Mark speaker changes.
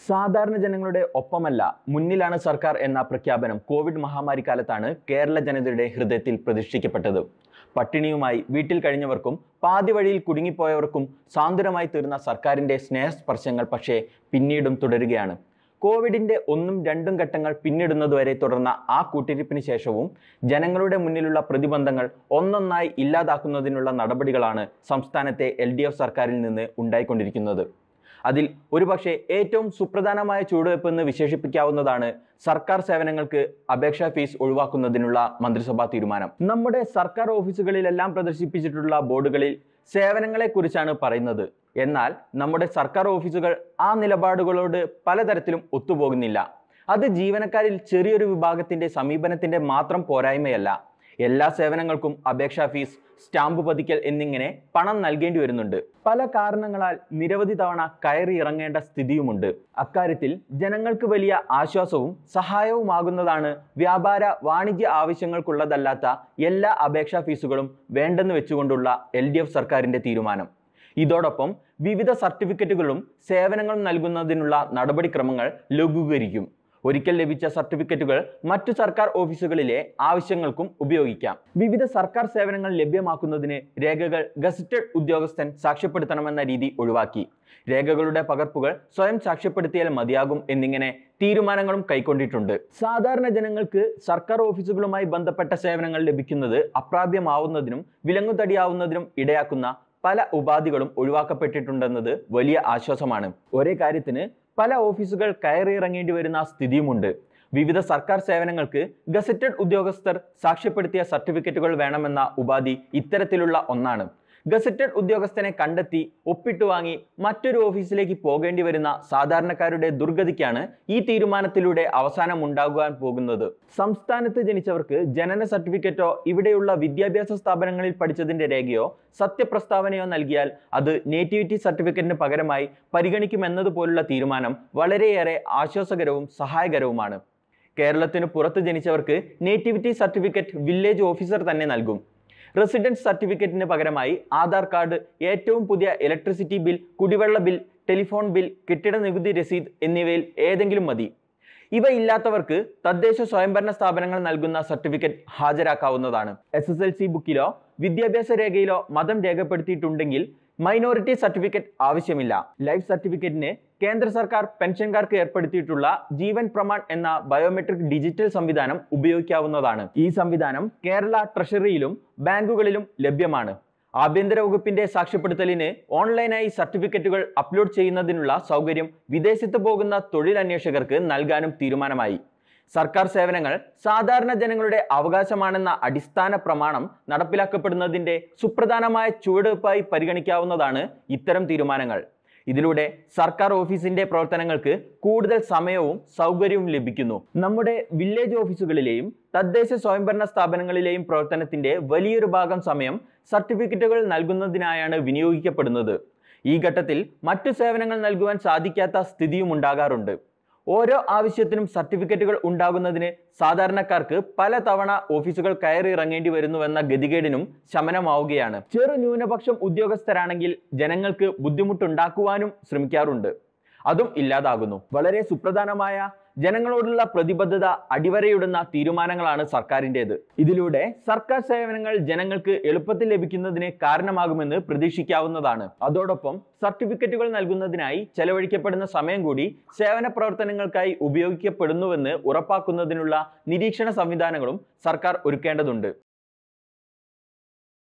Speaker 1: സാധാരണ ജനങ്ങളുടെ ഒപ്പമല്ല മുന്നിലാണ് സർക്കാർ എന്ന പ്രഖ്യാപനം കോവിഡ് മഹാമാരി കാലത്താണ് കേരള ജനതയുടെ ഹൃദയത്തിൽ പ്രതിഷ്ഠിക്കപ്പെട്ടത് പട്ടിണിയുമായി വീട്ടിൽ കഴിഞ്ഞവർക്കും പാതി വഴിയിൽ കുടുങ്ങിപ്പോയവർക്കും സാന്ത്വനമായി തീർന്ന സർക്കാരിന്റെ സ്നേഹസ്പർശങ്ങൾ പക്ഷേ പിന്നീടും തുടരുകയാണ് കോവിഡിന്റെ ഒന്നും രണ്ടും ഘട്ടങ്ങൾ പിന്നിടുന്നതുവരെ തുടർന്ന ആ കൂട്ടിരിപ്പിന് ശേഷവും ജനങ്ങളുടെ മുന്നിലുള്ള പ്രതിബന്ധങ്ങൾ ഒന്നൊന്നായി ഇല്ലാതാക്കുന്നതിനുള്ള നടപടികളാണ് സംസ്ഥാനത്തെ എൽ സർക്കാരിൽ നിന്ന് ഉണ്ടായിക്കൊണ്ടിരിക്കുന്നത് അതിൽ ഒരുപക്ഷെ ഏറ്റവും സുപ്രധാനമായ ചുവടുവെപ്പെന്ന് വിശേഷിപ്പിക്കാവുന്നതാണ് സർക്കാർ സേവനങ്ങൾക്ക് അപേക്ഷാ ഫീസ് ഒഴിവാക്കുന്നതിനുള്ള മന്ത്രിസഭാ തീരുമാനം നമ്മുടെ സർക്കാർ ഓഫീസുകളിലെല്ലാം പ്രദർശിപ്പിച്ചിട്ടുള്ള ബോർഡുകളിൽ സേവനങ്ങളെക്കുറിച്ചാണ് പറയുന്നത് എന്നാൽ നമ്മുടെ സർക്കാർ ഓഫീസുകൾ ആ നിലപാടുകളോട് പലതരത്തിലും ഒത്തുപോകുന്നില്ല അത് ജീവനക്കാരിൽ ചെറിയൊരു വിഭാഗത്തിന്റെ സമീപനത്തിന്റെ മാത്രം പോരായ്മയല്ല എല്ലാ സേവനങ്ങൾക്കും അപേക്ഷാ ഫീസ് സ്റ്റാമ്പ് പതിക്കൽ എന്നിങ്ങനെ പണം നൽകേണ്ടി വരുന്നുണ്ട് പല കാരണങ്ങളാൽ നിരവധി തവണ കയറി ഇറങ്ങേണ്ട സ്ഥിതിയുമുണ്ട് അക്കാര്യത്തിൽ ജനങ്ങൾക്ക് വലിയ ആശ്വാസവും സഹായവുമാകുന്നതാണ് വ്യാപാര വാണിജ്യ ആവശ്യങ്ങൾക്കുള്ളതല്ലാത്ത എല്ലാ അപേക്ഷാ ഫീസുകളും വേണ്ടെന്ന് വെച്ചുകൊണ്ടുള്ള എൽ സർക്കാരിന്റെ തീരുമാനം ഇതോടൊപ്പം വിവിധ സർട്ടിഫിക്കറ്റുകളും സേവനങ്ങളും നൽകുന്നതിനുള്ള നടപടിക്രമങ്ങൾ ലഘൂകരിക്കും ഒരിക്കൽ ലഭിച്ച സർട്ടിഫിക്കറ്റുകൾ മറ്റു സർക്കാർ ഓഫീസുകളിലെ ആവശ്യങ്ങൾക്കും ഉപയോഗിക്കാം വിവിധ സർക്കാർ സേവനങ്ങൾ ലഭ്യമാക്കുന്നതിന് രേഖകൾ ഗസറ്റഡ് ഉദ്യോഗസ്ഥൻ സാക്ഷ്യപ്പെടുത്തണമെന്ന രീതി ഒഴിവാക്കി രേഖകളുടെ പകർപ്പുകൾ സ്വയം സാക്ഷ്യപ്പെടുത്തിയാൽ മതിയാകും എന്നിങ്ങനെ തീരുമാനങ്ങളും കൈക്കൊണ്ടിട്ടുണ്ട് സാധാരണ ജനങ്ങൾക്ക് സർക്കാർ ഓഫീസുകളുമായി ബന്ധപ്പെട്ട സേവനങ്ങൾ ലഭിക്കുന്നത് അപ്രാപ്യമാവുന്നതിനും വിലങ്ങുതടിയാവുന്നതിനും ഇടയാക്കുന്ന പല ഉപാധികളും ഒഴിവാക്കപ്പെട്ടിട്ടുണ്ടെന്നത് വലിയ ആശ്വാസമാണ് ഒരേ കാര്യത്തിന് പല ഓഫീസുകൾ കയറിയിറങ്ങേണ്ടി വരുന്ന സ്ഥിതിയുമുണ്ട് വിവിധ സർക്കാർ സേവനങ്ങൾക്ക് ഗസറ്റഡ് ഉദ്യോഗസ്ഥർ സാക്ഷ്യപ്പെടുത്തിയ സർട്ടിഫിക്കറ്റുകൾ വേണമെന്ന ഉപാധി ഇത്തരത്തിലുള്ള ഒന്നാണ് ഗസറ്റഡ് ഉദ്യോഗസ്ഥനെ കണ്ടെത്തി ഒപ്പിട്ട് വാങ്ങി മറ്റൊരു ഓഫീസിലേക്ക് പോകേണ്ടി വരുന്ന സാധാരണക്കാരുടെ ദുർഗതിക്കാണ് ഈ തീരുമാനത്തിലൂടെ അവസാനം ഉണ്ടാകുവാൻ പോകുന്നത് സംസ്ഥാനത്ത് ജനിച്ചവർക്ക് ജനന സർട്ടിഫിക്കറ്റോ ഇവിടെയുള്ള വിദ്യാഭ്യാസ സ്ഥാപനങ്ങളിൽ പഠിച്ചതിന്റെ രേഖയോ സത്യപ്രസ്താവനയോ നൽകിയാൽ അത് നേറ്റിവിറ്റി സർട്ടിഫിക്കറ്റിന് പകരമായി പരിഗണിക്കുമെന്നതുപോലുള്ള തീരുമാനം വളരെയേറെ ആശ്വാസകരവും സഹായകരവുമാണ് കേരളത്തിന് പുറത്ത് ജനിച്ചവർക്ക് നേറ്റിവിറ്റി സർട്ടിഫിക്കറ്റ് വില്ലേജ് ഓഫീസർ തന്നെ നൽകും റെസിഡൻസ് സർട്ടിഫിക്കറ്റിന് പകരമായി ആധാർ കാർഡ് ഏറ്റവും പുതിയ ഇലക്ട്രിസിറ്റി ബിൽ കുടിവെള്ള ബിൽ ടെലിഫോൺ ബിൽ കെട്ടിട നികുതി രസീത് എന്നിവയിൽ ഏതെങ്കിലും മതി ഇവ ഇല്ലാത്തവർക്ക് തദ്ദേശ സ്വയംഭരണ സ്ഥാപനങ്ങൾ നൽകുന്ന സർട്ടിഫിക്കറ്റ് ഹാജരാക്കാവുന്നതാണ് എസ് എസ് എൽ സി ബുക്കിലോ വിദ്യാഭ്യാസ രേഖയിലോ മതം രേഖപ്പെടുത്തിയിട്ടുണ്ടെങ്കിൽ മൈനോറിറ്റി സർട്ടിഫിക്കറ്റ് ആവശ്യമില്ല ലൈഫ് സർട്ടിഫിക്കറ്റിന് കേന്ദ്ര സർക്കാർ പെൻഷൻകാർക്ക് ഏർപ്പെടുത്തിയിട്ടുള്ള ജീവൻ പ്രമാൺ എന്ന ബയോമെട്രിക് ഡിജിറ്റൽ സംവിധാനം ഉപയോഗിക്കാവുന്നതാണ് ഈ സംവിധാനം കേരള ട്രഷറിയിലും ബാങ്കുകളിലും ലഭ്യമാണ് ആഭ്യന്തര വകുപ്പിന്റെ സാക്ഷ്യപ്പെടുത്തലിന് ഓൺലൈനായി സർട്ടിഫിക്കറ്റുകൾ അപ്ലോഡ് ചെയ്യുന്നതിനുള്ള സൗകര്യം വിദേശത്ത് പോകുന്ന തൊഴിലന്വേഷകർക്ക് നൽകാനും തീരുമാനമായി സർക്കാർ സേവനങ്ങൾ സാധാരണ ജനങ്ങളുടെ അവകാശമാണെന്ന അടിസ്ഥാന പ്രമാണം നടപ്പിലാക്കപ്പെടുന്നതിന്റെ സുപ്രധാനമായ ചുവടുവയ്പായി പരിഗണിക്കാവുന്നതാണ് ഇത്തരം തീരുമാനങ്ങൾ ഇതിലൂടെ സർക്കാർ ഓഫീസിന്റെ പ്രവർത്തനങ്ങൾക്ക് കൂടുതൽ സമയവും സൗകര്യവും ലഭിക്കുന്നു നമ്മുടെ വില്ലേജ് ഓഫീസുകളിലെയും തദ്ദേശ സ്വയംഭരണ സ്ഥാപനങ്ങളിലെയും പ്രവർത്തനത്തിന്റെ വലിയൊരു ഭാഗം സമയം സർട്ടിഫിക്കറ്റുകൾ നൽകുന്നതിനായാണ് വിനിയോഗിക്കപ്പെടുന്നത് ഈ ഘട്ടത്തിൽ മറ്റു സേവനങ്ങൾ നൽകുവാൻ സാധിക്കാത്ത സ്ഥിതിയും ഉണ്ടാകാറുണ്ട് ഓരോ ആവശ്യത്തിനും സർട്ടിഫിക്കറ്റുകൾ ഉണ്ടാകുന്നതിന് സാധാരണക്കാർക്ക് പല തവണ ഓഫീസുകൾ കയറി ഇറങ്ങേണ്ടി വരുന്നുവെന്ന ഗതികേടിനും ശമനമാവുകയാണ് ചെറു ന്യൂനപക്ഷം ഉദ്യോഗസ്ഥരാണെങ്കിൽ ജനങ്ങൾക്ക് ബുദ്ധിമുട്ടുണ്ടാക്കുവാനും ശ്രമിക്കാറുണ്ട് അതും ഇല്ലാതാകുന്നു വളരെ സുപ്രധാനമായ ജനങ്ങളോടുള്ള പ്രതിബദ്ധത അടിവരയിടുന്ന തീരുമാനങ്ങളാണ് സർക്കാരിൻ്റെത് ഇതിലൂടെ സർക്കാർ സേവനങ്ങൾ ജനങ്ങൾക്ക് എളുപ്പത്തിൽ ലഭിക്കുന്നതിന് കാരണമാകുമെന്ന് പ്രതീക്ഷിക്കാവുന്നതാണ് അതോടൊപ്പം സർട്ടിഫിക്കറ്റുകൾ നൽകുന്നതിനായി ചെലവഴിക്കപ്പെടുന്ന സമയം കൂടി സേവന പ്രവർത്തനങ്ങൾക്കായി ഉപയോഗിക്കപ്പെടുന്നുവെന്ന് ഉറപ്പാക്കുന്നതിനുള്ള നിരീക്ഷണ സംവിധാനങ്ങളും സർക്കാർ ഒരുക്കേണ്ടതുണ്ട്